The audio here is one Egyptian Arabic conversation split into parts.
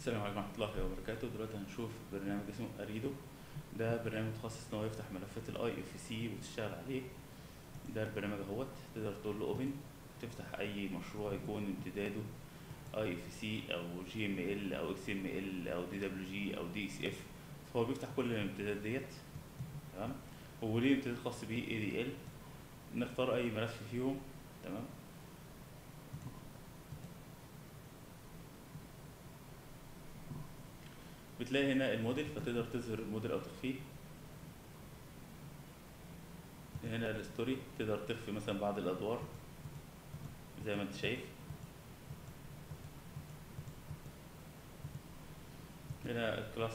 السلام عليكم ورحمة الله وبركاته دلوقتي هنشوف برنامج اسمه أريدو ده برنامج متخصص إن هو يفتح ملفات الاي اف سي وتشتغل عليه ده البرنامج اهوت تقدر تقول له اوبن تفتح أي مشروع يكون امتداده اي اف سي أو جي ام ال أو اكس ام ال أو دي دبليو جي أو دي اس اف فهو بيفتح كل الامتدادات ديت تمام وليه امتداد خاص بيه اي دي ال نختار أي ملف فيهم تمام بتلاقي هنا الموديل فتقدر تظهر الموديل او تخفيه هنا الستوري تقدر تخفي مثلا بعض الادوار زي ما انت شايف هنا الكلاس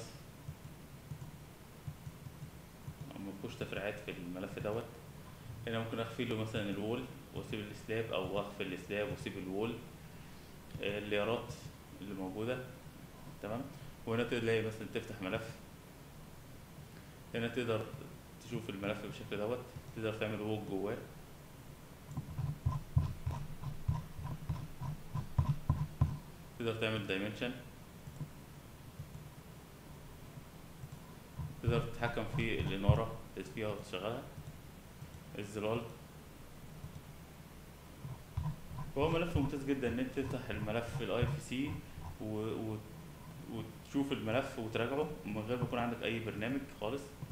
مفيهوش تفريعات في الملف دوت هنا ممكن اخفي له مثلا الوول واسيب السلاب او اخفي السلاب واسيب الوول آه، الليارات اللي موجوده تمام وهنا تلاقي مثلا تفتح ملف هنا تقدر تشوف الملف بالشكل دوت تقدر تعمل ووك جواه تقدر تعمل دايمنشن تقدر تتحكم في الإنارة تطفيها وتشغلها الظلال هو ملف ممتاز جدا ان انت تفتح الملف الاي اف سي وتشوف الملف وتراجعه من غير ما يكون عندك اي برنامج خالص